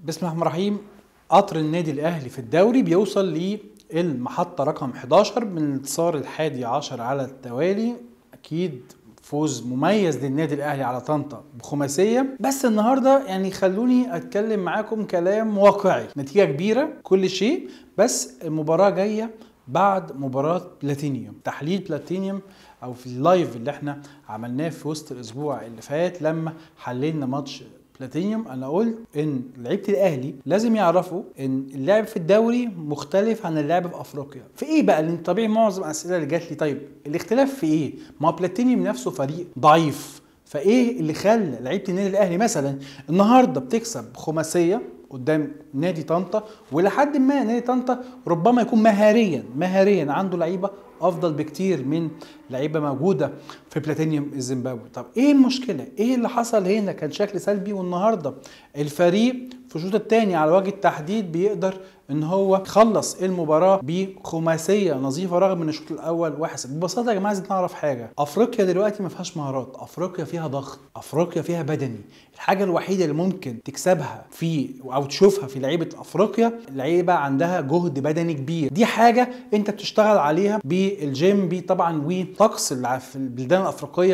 بسم الله الرحمن الرحيم قطر النادي الاهلي في الدوري بيوصل للمحطه رقم 11 من الانتصار الحادي عشر على التوالي اكيد فوز مميز للنادي الاهلي على طنطا بخماسيه بس النهارده يعني خلوني اتكلم معاكم كلام واقعي نتيجه كبيره كل شيء بس المباراه جايه بعد مباراة بلاتينيوم تحليل بلاتينيوم او في اللايف اللي احنا عملناه في وسط الاسبوع اللي فات لما حللنا ماتش بلاتينيوم انا قلت ان لعيبه الاهلي لازم يعرفوا ان اللعب في الدوري مختلف عن اللعب في افريقيا في ايه بقى لان طبيعي معظم الاسئله اللي جات لي طيب الاختلاف في ايه ما هو بلاتينيوم نفسه فريق ضعيف فايه اللي خلى لعيبه النادي الاهلي مثلا النهارده بتكسب خماسيه قدام نادي طنطا ولحد ما نادي طنطا ربما يكون مهاريا مهاريا عنده لعيبه افضل بكتير من لعيبه موجوده في بلاتينيوم الزيمبابوي طب ايه المشكله ايه اللي حصل هنا كان شكل سلبي والنهارده الفريق في الشوط الثاني على وجه التحديد بيقدر ان هو يخلص المباراه بخماسيه نظيفه رغم ان الشوط الاول واحد ببساطه يا جماعه عايزين نعرف حاجه افريقيا دلوقتي ما فيهاش مهارات افريقيا فيها ضغط افريقيا فيها بدني الحاجه الوحيده اللي ممكن تكسبها في او تشوفها في لعيبه افريقيا لعيبه عندها جهد بدني كبير دي حاجه انت بتشتغل عليها بالجيم بي طبعا وطقس في البلدان الافريقيه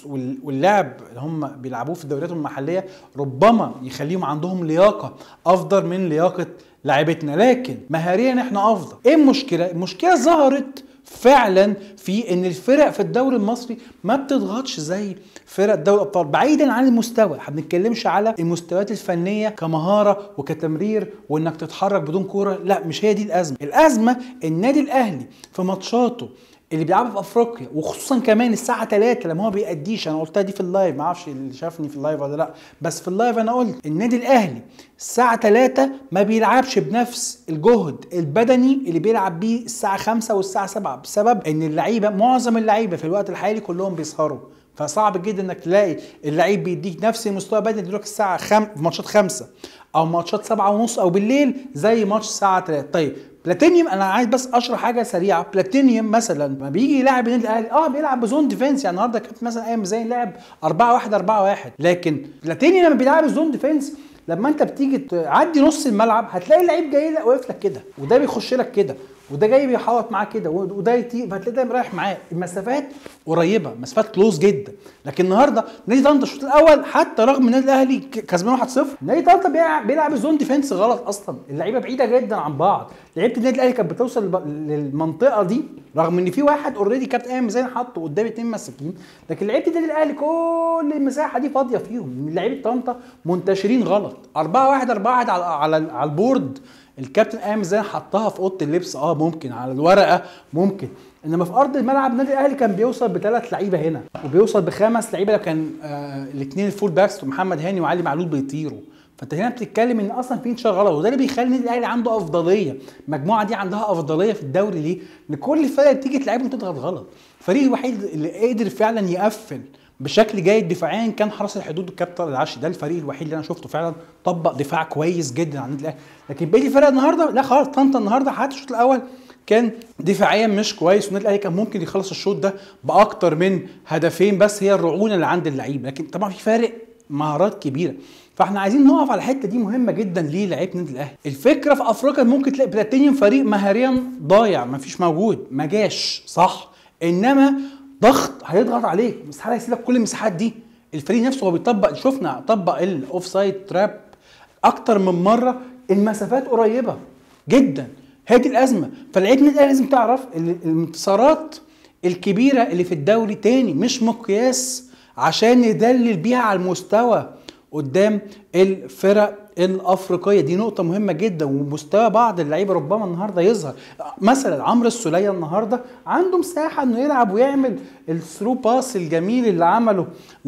واللعب اللي هم بيلعبوه في الدوريات المحليه ربما يخليهم عندهم لياقه افضل من لياقه لاعبتنا لكن مهاريا احنا افضل ايه المشكله المشكله ظهرت فعلا في ان الفرق في الدوري المصري ما بتضغطش زي فرق دوري الابطال بعيدا عن المستوى احنا ما بنتكلمش على المستويات الفنيه كمهاره وكتمرير وانك تتحرك بدون كوره لا مش هي دي الازمه الازمه النادي الاهلي في ماتشاته اللي بيلعبوا في افريقيا وخصوصا كمان الساعه 3 لما هو بيأديش انا قلتها دي في اللايف ما اعرفش اللي شافني في اللايف ولا لا بس في اللايف انا قلت النادي الاهلي الساعه 3 ما بيلعبش بنفس الجهد البدني اللي بيلعب بيه الساعه 5 والساعه 7 بسبب ان اللعيبه معظم اللعيبه في الوقت الحالي كلهم بيسهروا فصعب جدا انك تلاقي اللعيب بيديك نفس المستوى بدني دلوقتي الساعه خم... في ماتشات خمسة او ماتشات سبعة ونص او بالليل زي ماتش الساعه 3 طيب بلاتينيوم انا عايز بس اشرح حاجه سريعه بلاتينيوم مثلا لما بيجي يلاعب النادي الاهلي اه بيلعب بزون ديفenس يعني النهارده كابتن مثلا ايام زي لعب 4 1 4 1 لكن بلاتينيوم لما بيلعب الزون ديفنس لما انت بتيجي تعدي نص الملعب هتلاقي اللعيب جاي لك واقف لك كده وده بيخش لك كده وده جاي بيحوط معاه كده وده يطير فهتلاقي ده رايح معاه المسافات قريبه مسافات كلوز جدا لكن النهارده نادي طنطا الشوط الاول حتى رغم النادي الاهلي كسبان 1-0 نادي طنطا بيلعب الزون ديفنس غلط اصلا اللعيبه بعيده جدا عن بعض لعيبه النادي الاهلي كانت بتوصل للمنطقه دي رغم ان في واحد اوريدي كابتن ايمن زين حطه قدام اثنين مساكين لكن لعيبه النادي الاهلي كل المساحه دي فاضيه فيهم لعيبه طنطا منتشرين غلط 4 1 4 1 على على, على البورد الكابتن ايمن زين حطها في اوضه اللبس اه ممكن على الورقه ممكن انما في ارض الملعب النادي الاهلي كان بيوصل بثلاث لعيبه هنا وبيوصل بخمس لعيبه لو كان آه الاثنين الفول باكس محمد هاني وعلي معلول بيطيروا فانت هنا بتتكلم ان اصلا في انتشار غلط وده اللي بيخلي النادي الاهلي عنده افضليه المجموعه دي عندها افضليه في الدوري ليه؟ ان كل الفرق اللي بتيجي تلعبهم تضغط غلط الفريق الوحيد اللي قدر فعلا يقفل بشكل جيد دفاعيا كان حرس الحدود الكابتن العشي ده الفريق الوحيد اللي انا شفته فعلا طبق دفاع كويس جدا عن النادي الاهلي لكن بقيه الفرق النهارده لا خلاص طنطا النهارده حتى الشوط الاول كان دفاعيا مش كويس والنادي الاهلي كان ممكن يخلص الشوط ده باكتر من هدفين بس هي الرعونه اللي عند اللعيب لكن طبعا في فارق مهارات كبيره فاحنا عايزين نقف على الحته دي مهمه جدا للعيبه النادي الاهلي الفكره في افريقيا ممكن تلاقي بلاتينيوم فريق مهاريا ضايع ما فيش موجود ما جاش صح انما ضغط هيضغط عليك استحاله يسيبك كل المساحات دي الفريق نفسه هو بيطبق شفنا طبق الاوف سايد تراب اكتر من مره المسافات قريبه جدا هي دي الازمه فلعيبه النادي لازم تعرف الانتصارات الكبيره اللي في الدوري تاني مش مقياس عشان ندلل بيها على المستوى قدام الفرق الافريقيه دي نقطه مهمه جدا ومستوى بعض اللعيبه ربما النهارده يظهر مثلا عمرو السوليه النهارده عنده مساحه انه يلعب ويعمل الثرو باس الجميل اللي عمله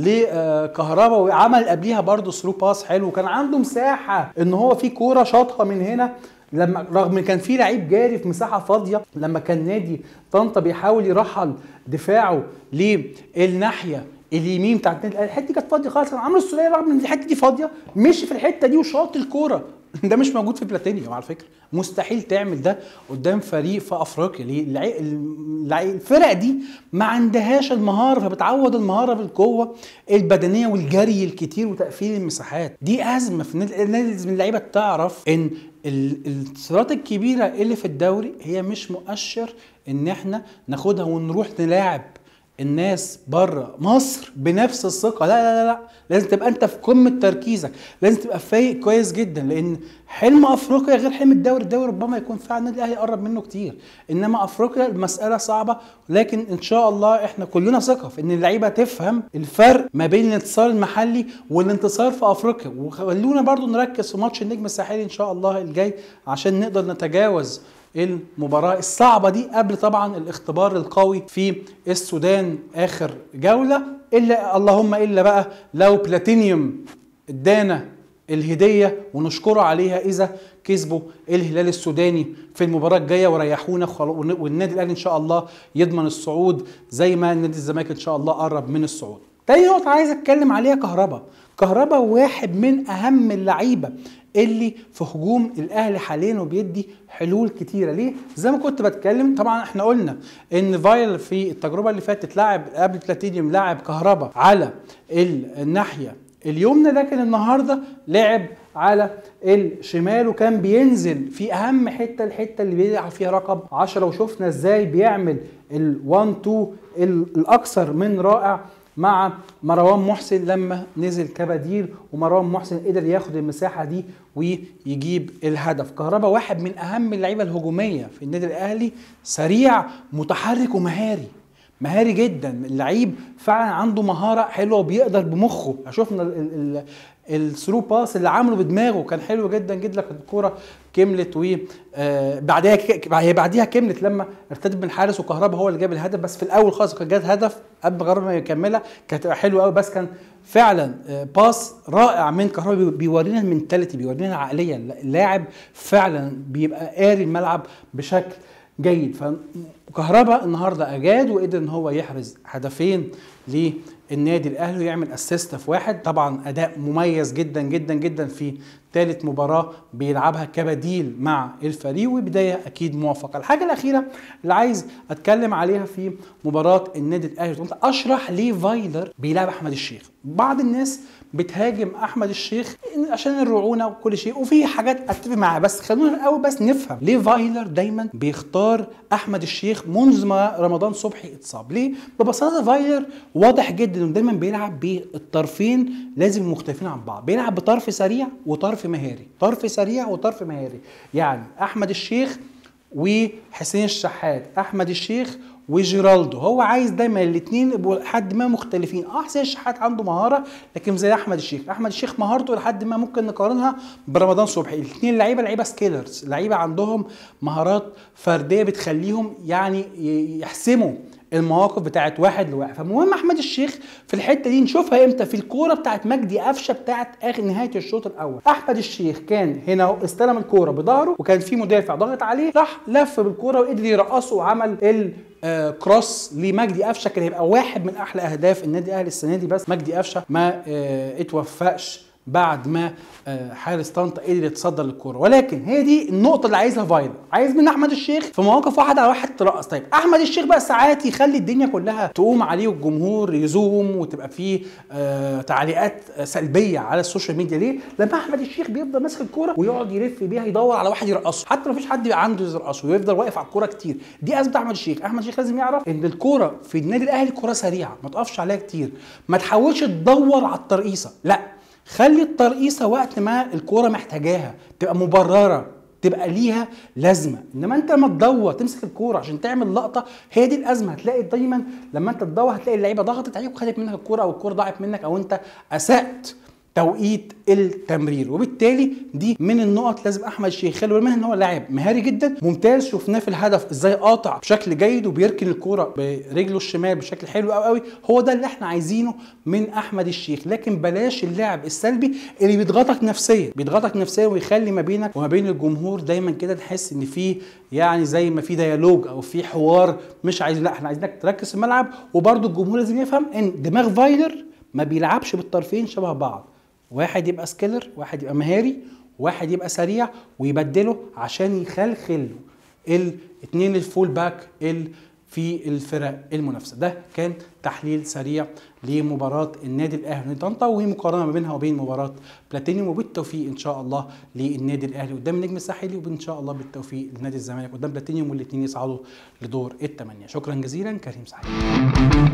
لكهربا وعمل قبليها برده ثرو باس حلو وكان عنده مساحه ان هو في كوره شاطها من هنا لما رغم كان في لعيب جاري في مساحه فاضيه لما كان نادي طنطا بيحاول يرحل دفاعه للناحيه اليمين بتاعت النادي الاهلي الحته دي كانت فاضيه خالص كان عمرو السوليه رغم ان الحته دي فاضيه مشي في الحته دي وشاط الكوره ده مش موجود في بلاتينيوم على فكره مستحيل تعمل ده قدام فريق في افريقيا ليه العي- العي- الفرق دي ما عندهاش المهاره فبتعوض المهاره بالقوه البدنيه والجري الكتير وتقفيل المساحات دي ازمه في النادي النادي لازم اللعيبه تعرف ان ال- الانتصارات الكبيره اللي في الدوري هي مش مؤشر ان احنا ناخدها ونروح نلاعب الناس بره مصر بنفس الثقه لا لا لا لا لازم تبقى انت في قمه تركيزك لازم تبقى فايق كويس جدا لان حلم افريقيا غير حلم الدوري الدوري ربما يكون فعلا النادي الاهلي قرب منه كتير انما افريقيا المساله صعبه لكن ان شاء الله احنا كلنا ثقه في ان اللعيبه تفهم الفرق ما بين الانتصار المحلي والانتصار في افريقيا وخلونا برضو نركز في ماتش النجم الساحلي ان شاء الله الجاي عشان نقدر نتجاوز المباراة الصعبة دي قبل طبعا الاختبار القوي في السودان آخر جولة إلا اللهم إلا بقى لو بلاتينيوم ادانا الهدية ونشكره عليها إذا كسبوا الهلال السوداني في المباراة الجاية وريحونا خلاص والنادي الأهلي إن شاء الله يضمن الصعود زي ما نادي الزمالك إن شاء الله قرب من الصعود. تاني نقطة عايز أتكلم عليها كهربا. كهربا واحد من أهم اللعيبة اللي في هجوم الاهلي حاليا وبيدي حلول كتيره ليه زي ما كنت بتكلم طبعا احنا قلنا ان فايل في التجربه اللي فاتت لاعب قبل بلاتينيوم لاعب كهربا على الناحيه اليمنى لكن النهارده لعب على الشمال وكان بينزل في اهم حته الحته اللي بيلعب فيها رقم 10 وشفنا ازاي بيعمل ال1 2 الاكثر من رائع مع مروان محسن لما نزل كبديل ومروان محسن قدر ياخد المساحه دي ويجيب الهدف كهربا واحد من اهم اللعيبه الهجوميه في النادي الاهلي سريع متحرك ومهاري مهاري جدا اللعيب فعلا عنده مهاره حلوه وبيقدر بمخه شفنا الثرو باس اللي عمله بدماغه كان حلو جدا جدا كانت الكوره كملت و آه بعدها هي بعديها كملت لما ارتدت من الحارس وكهربا هو اللي جاب الهدف بس في الاول خالص كان جاب هدف قبل كهربا ما يكملها كانت حلوه قوي بس كان فعلا آه باس رائع من كهربا بيورينا المنتاليتي بيورينا العقليه اللاعب فعلا بيبقى قاري الملعب بشكل جيد فكهربا النهارده اجاد وقدر ان هو يحرز هدفين للنادي الاهلي ويعمل اسيست في واحد طبعا اداء مميز جدا جدا جدا في ثالث مباراه بيلعبها كبديل مع الفريق وبدايه اكيد موفقه الحاجه الاخيره اللي عايز اتكلم عليها في مباراه النادي الاهلي اشرح ليه فايلر بيلعب احمد الشيخ بعض الناس بتهاجم احمد الشيخ عشان الرعونه وكل شيء وفي حاجات اتفق معاها بس خلونا الاول بس نفهم ليه فايلر دايما بيختار احمد الشيخ منذ ما رمضان صبحي اتصاب ليه ببساطه فايلر واضح جدا انه دايما بيلعب بالطرفين لازم مختلفين عن بعض بيلعب بطرف سريع وطرف مهاري طرف سريع وطرف مهاري يعني احمد الشيخ وحسين الشحات احمد الشيخ وجيرالدو هو عايز دايما الاثنين يبقوا لحد ما مختلفين اه حسين الشحات عنده مهاره لكن زي احمد الشيخ احمد الشيخ مهارته لحد ما ممكن نقارنها برمضان صبحي الاثنين لعيبه لعيبه سكيلرز لعيبه عندهم مهارات فرديه بتخليهم يعني يحسموا المواقف بتاعت واحد لواحد فالمهم احمد الشيخ في الحته دي نشوفها امتى في الكوره بتاعت مجدي قفشه بتاعت اخر نهايه الشوط الاول احمد الشيخ كان هنا استلم الكوره بظهره وكان في مدافع ضاغط عليه راح لف بالكوره وقدر يرقصه وعمل ال آه كروس لمجدي قفشه كان هيبقى واحد من احلى اهداف النادي الاهلي السنه دي بس مجدي قفشه ما آه اتوفقش بعد ما حارس طنطا قدر يتصدر للكوره ولكن هي دي النقطه اللي عايزها فايلر عايز من احمد الشيخ في مواقف واحد على واحد ترقص طيب احمد الشيخ بقى ساعات يخلي الدنيا كلها تقوم عليه والجمهور يزوم وتبقى فيه آه تعليقات سلبيه على السوشيال ميديا ليه لما احمد الشيخ بيفضل ماسك الكوره ويقعد يلف بيها يدور على واحد يرقصه حتى ما فيش حد عنده يرقصه ويفضل واقف على الكوره كتير دي ازمه احمد الشيخ احمد الشيخ لازم يعرف ان الكوره في النادي الاهلي كوره سريعه ما تقفش عليها كتير ما تحاولش تدور على الترقيصه لا خلي الترقيصه وقت ما الكوره محتاجاها تبقى مبرره تبقى ليها لازمه انما انت لما تدور تمسك الكوره عشان تعمل لقطه هي دي الازمه هتلاقي دايما لما انت تدور هتلاقي اللعيبه ضغطت عليك وخدت منك الكوره او الكوره ضاعت منك او انت اسات توقيت التمرير وبالتالي دي من النقط لازم احمد الشيخ خلي بالك ان هو لاعب مهاري جدا ممتاز شفناه في الهدف ازاي قاطع بشكل جيد وبيركن الكوره برجله الشمال بشكل حلو قوي قوي هو ده اللي احنا عايزينه من احمد الشيخ لكن بلاش اللاعب السلبي اللي بيضغطك نفسيا بيضغطك نفسيا ويخلي ما بينك وما بين الجمهور دايما كده تحس ان في يعني زي ما في ديالوج او في حوار مش عايز لا احنا عايزينك تركز في الملعب وبرده الجمهور لازم يفهم ان دماغ فايلر ما بيلعبش بالطرفين شبه بعض واحد يبقى سكيلر واحد يبقى مهاري واحد يبقى سريع ويبدله عشان يخلخل الاثنين الفول باك في الفرق المنافسه ده كان تحليل سريع لمباراه النادي الاهلي ونادي طنطا ومقارنه ما بينها وبين مباراه بلاتينيوم وبالتوفيق ان شاء الله للنادي الاهلي قدام النجم الساحلي وان شاء الله بالتوفيق لنادي الزمالك قدام بلاتينيوم والاثنين يصعدوا لدور الثمانيه شكرا جزيلا كريم سعيد